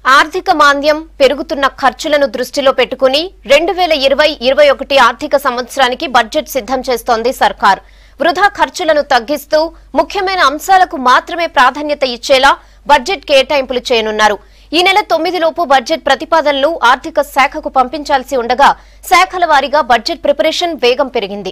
ఆర్థిక మాంద్యం పెరుగుతున్న ఖర్చులను దృష్టిలో పెట్టుకుని రెండు వేల ఇరవై ఇరవై ఒకటి ఆర్థిక సంవత్సరానికి బడ్జెట్ సిద్ధం చేస్తోంది సర్కార్ వృధా ఖర్చులను తగ్గిస్తూ ముఖ్యమైన అంశాలకు మాత్రమే ప్రాధాన్యత ఇచ్చేలా బడ్జెట్ కేటాయింపులు చేయనున్నారు ఈ నెల తొమ్మిదిలోపు బడ్జెట్ ప్రతిపాదనలు ఆర్థిక శాఖకు పంపించాల్సి ఉండగా శాఖల వారీగా బడ్జెట్ ప్రిపరేషన్ వేగం పెరిగింది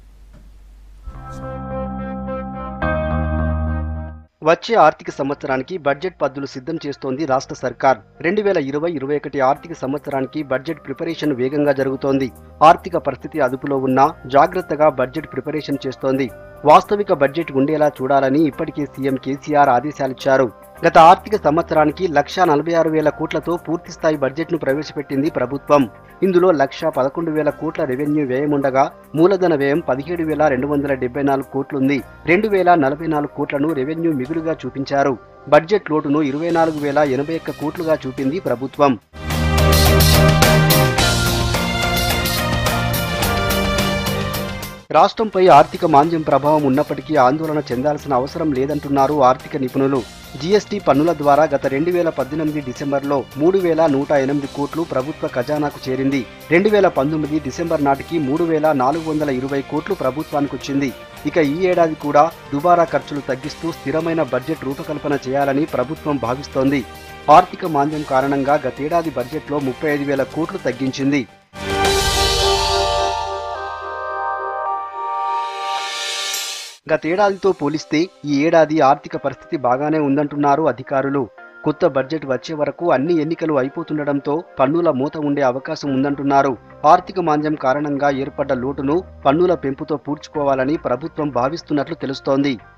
వచ్చే ఆర్థిక సంవత్సరానికి బడ్జెట్ పద్దులు సిద్ధం చేస్తోంది రాష్ట్ర సర్కార్ రెండు వేల ఇరవై ఇరవై ఒకటి ఆర్థిక సంవత్సరానికి బడ్జెట్ ప్రిపరేషన్ వేగంగా జరుగుతోంది ఆర్థిక పరిస్థితి అదుపులో ఉన్నా జాగ్రత్తగా బడ్జెట్ ప్రిపరేషన్ చేస్తోంది వాస్తవిక బడ్జెట్ ఉండేలా చూడాలని ఇప్పటికే సీఎం కేసీఆర్ ఆదేశాలిచ్చారు గత ఆర్థిక సంవత్సరానికి లక్షా నలభై ఆరు వేల కోట్లతో పూర్తిస్థాయి బడ్జెట్ను ప్రవేశపెట్టింది ప్రభుత్వం ఇందులో లక్ష పదకొండు వేల కోట్ల రెవెన్యూ వ్యయం ఉండగా మూలధన వ్యయం పదిహేడు వేల రెండు వందల డెబ్బై నాలుగు కోట్లుంది రెండు వేల నలభై నాలుగు కోట్లను రెవెన్యూ మిగులుగా చూపించారు బడ్జెట్ లోటును ఇరవై నాలుగు వేల ఎనభై ఒక్క కోట్లుగా చూపింది ప్రభుత్వం రాష్ట్రంపై ఆర్థిక మాంద్యం ప్రభావం ఉన్నప్పటికీ ఆందోళన చెందాల్సిన అవసరం లేదంటున్నారు ఆర్థిక నిపుణులు జీఎస్టీ పన్నుల ద్వారా గత రెండు వేల పద్దెనిమిది డిసెంబర్లో మూడు వేల నూట ఎనిమిది కోట్లు ప్రభుత్వ ఖజానాకు చేరింది రెండు వేల పంతొమ్మిది డిసెంబర్ నాటికి మూడు వేల నాలుగు వందల ఇరవై కోట్లు ప్రభుత్వానికి వచ్చింది ఇక ఈ ఏడాది కూడా దుబారా ఖర్చులు తగ్గిస్తూ స్థిరమైన బడ్జెట్ రూపకల్పన చేయాలని ప్రభుత్వం భావిస్తోంది ఆర్థిక మాంద్యం కారణంగా గతేడాది బడ్జెట్లో ముప్పై ఐదు వేల కోట్లు తగ్గించింది గతేడాదితో పోలిస్తే ఈ ఏడాది ఆర్థిక పరిస్థితి బాగానే ఉందంటున్నారు అధికారులు కొత్త బడ్జెట్ వచ్చే వరకు అన్ని ఎన్నికలు అయిపోతుండటంతో పన్నుల మూత ఉండే అవకాశం ఉందంటున్నారు ఆర్థిక మాంద్యం కారణంగా ఏర్పడ్డ లోటును పన్నుల పెంపుతో పూడ్చుకోవాలని ప్రభుత్వం భావిస్తున్నట్లు తెలుస్తోంది